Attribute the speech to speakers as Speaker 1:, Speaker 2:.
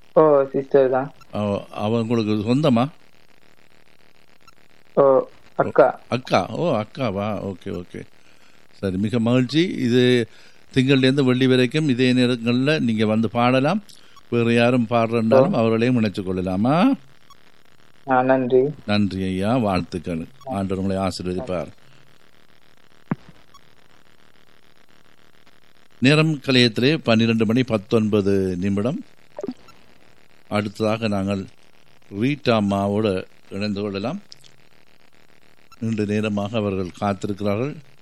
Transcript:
Speaker 1: ஓ sister தான்
Speaker 2: அவ- அவ உங்களுக்கு சொந்தமா
Speaker 1: ஓ அக்கா
Speaker 2: அக்கா ஓ அக்காவா ஓகே ஓகே சரி மிக மகிழ்ச்சி இது திங்கள்லேருந்து வெள்ளி வரைக்கும் இதே நேரங்களில் நீங்கள் வந்து பாடலாம் வேறு யாரும் பாடுறண்டாலும் அவர்களையும் இணைச்சு கொள்ளலாமா
Speaker 1: ஆ நன்றி
Speaker 2: நன்றி ஐயா வாழ்த்துக்கள் ஆண்டவர் உங்களை ஆசீர்வதிப்பார் நேரம் கலையத்திலே பன்னிரண்டு மணி பத்தொன்பது நிமிடம் அடுத்ததாக நாங்கள் ரீட்டா அம்மாவோடு இணைந்து கொள்ளலாம் நீண்ட நேரமாக அவர்கள் காத்திருக்கிறார்கள்